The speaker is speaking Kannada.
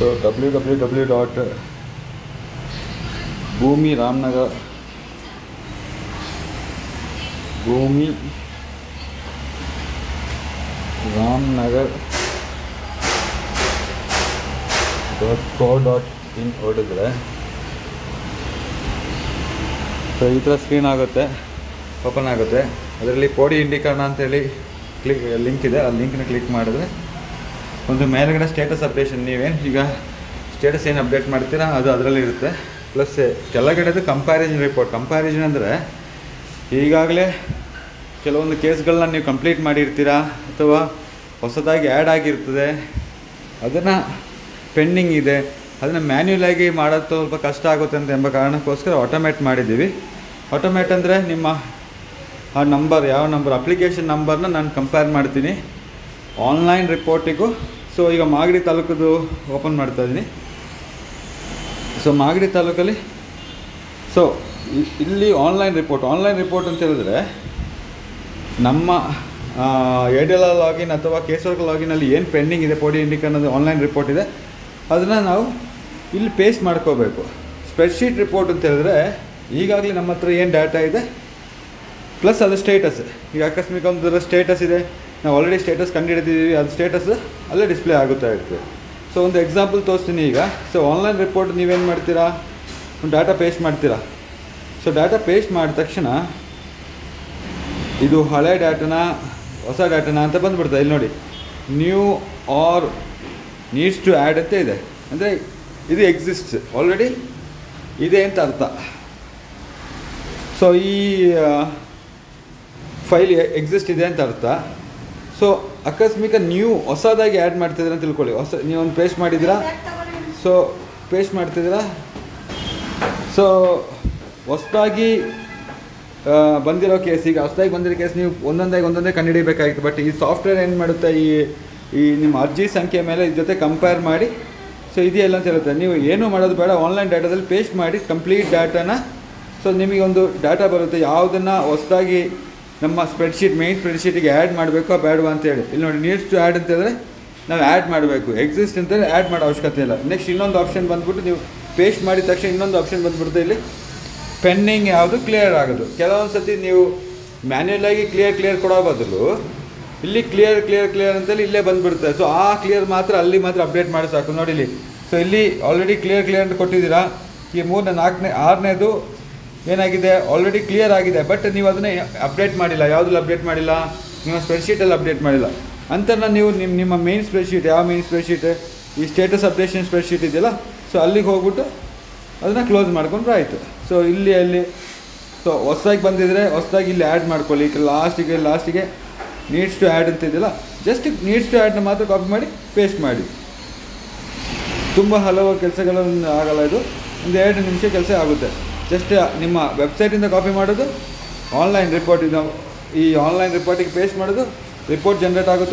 so W W W dot Bhoomi Ramanagar Bhoomi Ramanagar dot co dot in ಹೊಡೆದ್ರೆ ಸೊ ಈ ಥರ ಸ್ಕ್ರೀನ್ ಆಗುತ್ತೆ ಓಪನ್ ಆಗುತ್ತೆ ಅದರಲ್ಲಿ ಕೋಡಿ ಇಂಡಿಕರಣ ಅಂತೇಳಿ ಕ್ಲಿಕ್ ಲಿಂಕ್ ಇದೆ ಆ ಲಿಂಕ್ನ ಕ್ಲಿಕ್ ಮಾಡಿದ್ರೆ ಒಂದು ಮೇಲ್ಗಡೆ ಸ್ಟೇಟಸ್ ಅಪ್ಡೇಷನ್ ನೀವೇನು ಈಗ ಸ್ಟೇಟಸ್ ಏನು ಅಪ್ಡೇಟ್ ಮಾಡ್ತೀರಾ ಅದು ಅದರಲ್ಲಿ ಇರುತ್ತೆ ಪ್ಲಸ್ ಕೆಳಗಡೆದು ಕಂಪ್ಯಾರಿಸನ್ ರಿಪೋರ್ಟ್ ಕಂಪ್ಯಾರಿಸನ್ ಅಂದರೆ ಈಗಾಗಲೇ ಕೆಲವೊಂದು ಕೇಸ್ಗಳನ್ನ ನೀವು ಕಂಪ್ಲೀಟ್ ಮಾಡಿರ್ತೀರಾ ಅಥವಾ ಹೊಸದಾಗಿ ಆ್ಯಡ್ ಆಗಿರ್ತದೆ ಅದನ್ನು ಪೆಂಡಿಂಗ್ ಇದೆ ಅದನ್ನು ಮ್ಯಾನ್ಯುಯಲ್ ಆಗಿ ಮಾಡೋದು ಸ್ವಲ್ಪ ಕಷ್ಟ ಆಗುತ್ತೆ ಅಂತ ಎಂಬ ಕಾರಣಕ್ಕೋಸ್ಕರ ಆಟೋಮೇಟ್ ಮಾಡಿದ್ದೀವಿ ಆಟೋಮೇಟ್ ಅಂದರೆ ನಿಮ್ಮ ಆ ನಂಬರ್ ಯಾವ ನಂಬರ್ ಅಪ್ಲಿಕೇಶನ್ ನಂಬರ್ನ ನಾನು ಕಂಪೇರ್ ಮಾಡ್ತೀನಿ ಆನ್ಲೈನ್ ರಿಪೋರ್ಟಿಗೂ ಸೊ ಈಗ ಮಾಗಡಿ ತಾಲೂಕದು ಓಪನ್ ಮಾಡ್ತಾ ಇದ್ದೀನಿ ಸೊ ಮಾಗಡಿ ತಾಲೂಕಲ್ಲಿ ಸೊ ಇಲ್ಲಿ ಆನ್ಲೈನ್ ರಿಪೋರ್ಟ್ ಆನ್ಲೈನ್ ರಿಪೋರ್ಟ್ ಅಂತ ಹೇಳಿದ್ರೆ ನಮ್ಮ ಏಡಿಯಲ್ ಲಾಗಿನ್ ಅಥವಾ ಕೇಸರ್ಕ ಲಾಗಿನಲ್ಲಿ ಏನು ಪೆಂಡಿಂಗ್ ಇದೆ ಪೋಡಿ ಇಂಡಿಕ್ ಅನ್ನೋದು ಆನ್ಲೈನ್ ರಿಪೋರ್ಟ್ ಇದೆ ಅದನ್ನು ನಾವು ಇಲ್ಲಿ ಪೇಸ್ಟ್ ಮಾಡ್ಕೋಬೇಕು ಸ್ಪ್ರೆಡ್ಶೀಟ್ ರಿಪೋರ್ಟ್ ಅಂತ ಹೇಳಿದ್ರೆ ಈಗಾಗಲೇ ನಮ್ಮ ಹತ್ರ ಏನು ಡಾಟಾ ಇದೆ ಪ್ಲಸ್ ಅದು ಸ್ಟೇಟಸ್ ಈಗ ಆಕಸ್ಮಿಕ ಒಂದು ಸ್ಟೇಟಸ್ ಇದೆ ನಾವು ಆಲ್ರೆಡಿ ಸ್ಟೇಟಸ್ ಕಂಡುಹಿಡಿದಿದ್ದೀವಿ ಅದು ಸ್ಟೇಟಸ್ ಅಲ್ಲೇ ಡಿಸ್ಪ್ಲೇ ಆಗುತ್ತಾ ಇರ್ತದೆ ಸೊ ಒಂದು ಎಕ್ಸಾಂಪಲ್ ತೋರಿಸ್ತೀನಿ ಈಗ ಸೊ ಆನ್ಲೈನ್ ರಿಪೋರ್ಟ್ ನೀವೇನು ಮಾಡ್ತೀರಾ ಒಂದು ಡಾಟಾ ಪೇಸ್ಟ್ ಮಾಡ್ತೀರಾ ಸೊ ಡಾಟಾ ಪೇಸ್ಟ್ ಮಾಡಿದ ತಕ್ಷಣ ಇದು ಹಳೆ ಡಾಟಾನ ಹೊಸ ಡಾಟಾನ ಅಂತ ಬಂದ್ಬಿಡ್ತದೆ ಇಲ್ಲಿ ನೋಡಿ new or needs to add ಅಂತ ಇದೆ ಅಂದರೆ ಇದು ಎಕ್ಸಿಸ್ಟ್ ಆಲ್ರೆಡಿ ಇದೆ ಅಂತ ಅರ್ಥ ಸೊ ಈ ಫೈಲ್ ಎಕ್ಸಿಸ್ಟ್ ಇದೆ ಅಂತ ಅರ್ಥ ಸೊ ಅಕಸ್ಮಿಕ ನ್ಯೂ ಹೊಸದಾಗಿ ಆ್ಯಡ್ ಮಾಡ್ತಿದ್ದೀರಾ ಅಂತ ತಿಳ್ಕೊಳ್ಳಿ ಹೊಸ ನೀವು ಒಂದು ಪೇಸ್ಟ್ ಮಾಡಿದ್ದೀರಾ ಸೊ ಪೇಸ್ಟ್ ಮಾಡ್ತಿದ್ದೀರಾ ಸೊ ಹೊಸದಾಗಿ ಬಂದಿರೋ ಕೇಸ್ ಈಗ ಹೊಸದಾಗಿ ಬಂದಿರೋ ಕೇಸ್ ನೀವು ಒಂದೊಂದಾಗಿ ಒಂದೊಂದೇ ಕಂಡುಹಿಡಿಬೇಕಾಗಿತ್ತು ಬಟ್ ಈ ಸಾಫ್ಟ್ವೇರ್ ಏನು ಮಾಡುತ್ತೆ ಈ ಈ ನಿಮ್ಮ ಅರ್ಜಿ ಸಂಖ್ಯೆ ಮೇಲೆ ಇದ್ರ ಜೊತೆ ಕಂಪೇರ್ ಮಾಡಿ ಸೊ ಇದೆಯಲ್ಲ ಅಂತ ಹೇಳುತ್ತೆ ನೀವು ಏನೂ ಮಾಡೋದು ಬೇಡ ಆನ್ಲೈನ್ ಡಾಟಾದಲ್ಲಿ ಪೇಸ್ಟ್ ಮಾಡಿ ಕಂಪ್ಲೀಟ್ ಡಾಟಾನ ಸೊ ನಿಮಗೆ ಒಂದು ಡಾಟಾ ಬರುತ್ತೆ ಯಾವುದನ್ನು ಹೊಸದಾಗಿ ನಮ್ಮ ಸ್ಪ್ರೆಡ್ಶೀಟ್ ಮೇಯ್ನ್ ಸ್ಪ್ರೆಡ್ಶೀಟಿಗೆ ಆ್ಯಡ್ ಮಾಡಬೇಕೋ ಬೇಡವಾ ಅಂತೇಳಿ ಇಲ್ಲಿ ನೋಡಿ ನೀಡ್ಸ್ ಟು ಆ್ಯಡ್ ಅಂತಂದರೆ ನಾವು ಆ್ಯಡ್ ಮಾಡಬೇಕು ಎಕ್ಸಿಸ್ಟ್ ಅಂತೇಳಿ ಆ್ಯಡ್ ಮಾಡೋ ಅವಶ್ಯಕತೆ ಇಲ್ಲ ನೆಕ್ಸ್ಟ್ ಇನ್ನೊಂದು ಆಪ್ಷನ್ ಬಂದ್ಬಿಟ್ಟು ನೀವು ಪೇಸ್ಟ್ ಮಾಡಿದ ತಕ್ಷಣ ಇನ್ನೊಂದು ಆಪ್ಷನ್ ಬಂದ್ಬಿಡುತ್ತೆ ಇಲ್ಲಿ ಪೆಂಡಿಂಗ್ ಯಾವುದು ಕ್ಲಿಯರ್ ಆಗೋದು ಕೆಲವೊಂದು ಸತಿ ನೀವು ಮ್ಯಾನ್ಯಲ್ ಆಗಿ ಕ್ಲಿಯರ್ ಕ್ಲಿಯರ್ ಕೊಡೋ ಬದಲು ಇಲ್ಲಿ ಕ್ಲಿಯರ್ ಕ್ಲಿಯರ್ ಕ್ಲಿಯರ್ ಅಂತೇಳಿ ಇಲ್ಲೇ ಬಂದ್ಬಿಡುತ್ತೆ ಸೊ ಆ ಕ್ಲಿಯರ್ ಮಾತ್ರ ಅಲ್ಲಿ ಮಾತ್ರ ಅಪ್ಡೇಟ್ ಮಾಡಿ ಸಾಕು ನೋಡಿ ಇಲ್ಲಿ ಸೊ ಇಲ್ಲಿ ಆಲ್ರೆಡಿ ಕ್ಲಿಯರ್ ಕ್ಲಿಯರ್ ಅಂತ ಕೊಟ್ಟಿದ್ದೀರಾ ಈ ಮೂರನೇ ನಾಲ್ಕನೇ ಆರನೇದು ಏನಾಗಿದೆ ಆಲ್ರೆಡಿ ಕ್ಲಿಯರ್ ಆಗಿದೆ ಬಟ್ ನೀವು ಅದನ್ನೇ ಅಪ್ಡೇಟ್ ಮಾಡಿಲ್ಲ ಯಾವುದ್ರಲ್ಲಿ ಅಪ್ಡೇಟ್ ಮಾಡಿಲ್ಲ ನಿಮ್ಮ ಸ್ಪ್ರೆಡ್ಶೀಟಲ್ಲಿ ಅಪ್ಡೇಟ್ ಮಾಡಿಲ್ಲ ಅಂತನ ನೀವು ನಿಮ್ಮ ನಿಮ್ಮ ಮೇನ್ ಸ್ಪ್ರೆಡ್ಶೀಟ್ ಯಾವ ಮೇನ್ ಸ್ಪ್ರೆಡ್ಶೀಟ್ ಈ ಸ್ಟೇಟಸ್ ಅಪ್ಡೇಷನ್ ಸ್ಪ್ರೆಡ್ಶೀಟ್ ಇದೆಯಲ್ಲ ಸೊ ಅಲ್ಲಿಗೆ ಹೋಗ್ಬಿಟ್ಟು ಅದನ್ನು ಕ್ಲೋಸ್ ಮಾಡ್ಕೊಂಡ್ರೆ ಆಯಿತು ಸೊ ಇಲ್ಲಿ ಅಲ್ಲಿ ಸೊ ಹೊಸ್ದಾಗಿ ಬಂದಿದ್ರೆ ಹೊಸ್ದಾಗಿ ಇಲ್ಲಿ ಆ್ಯಡ್ ಮಾಡ್ಕೊಳ್ಳಿ ಲಾಸ್ಟಿಗೆ ಲಾಸ್ಟಿಗೆ ನೀಡ್ಸ್ ಟು ಆ್ಯಡ್ ಅಂತ ಇದೆಯಲ್ಲ ಜಸ್ಟ್ ನೀಡ್ಸ್ ಟು ಆ್ಯಡ್ನ ಮಾತ್ರ ಕಾಪಿ ಮಾಡಿ ಪೇಸ್ಟ್ ಮಾಡಿ ತುಂಬ ಹಲವು ಕೆಲಸಗಳನ್ನು ಆಗಲ್ಲ ಇದು ಒಂದು ಎರಡು ನಿಮಿಷ ಕೆಲಸ ಆಗುತ್ತೆ ಜಸ್ಟ್ ನಿಮ್ಮ ವೆಬ್ಸೈಟಿಂದ ಕಾಪಿ ಮಾಡೋದು ಆನ್ಲೈನ್ ರಿಪೋರ್ಟ್ ಇದು ಈ ಆನ್ಲೈನ್ ರಿಪೋರ್ಟಿಗೆ ಪೇಸ್ಟ್ ಮಾಡೋದು ರಿಪೋರ್ಟ್ ಜನ್ರೇಟ್ ಆಗುತ್ತೆ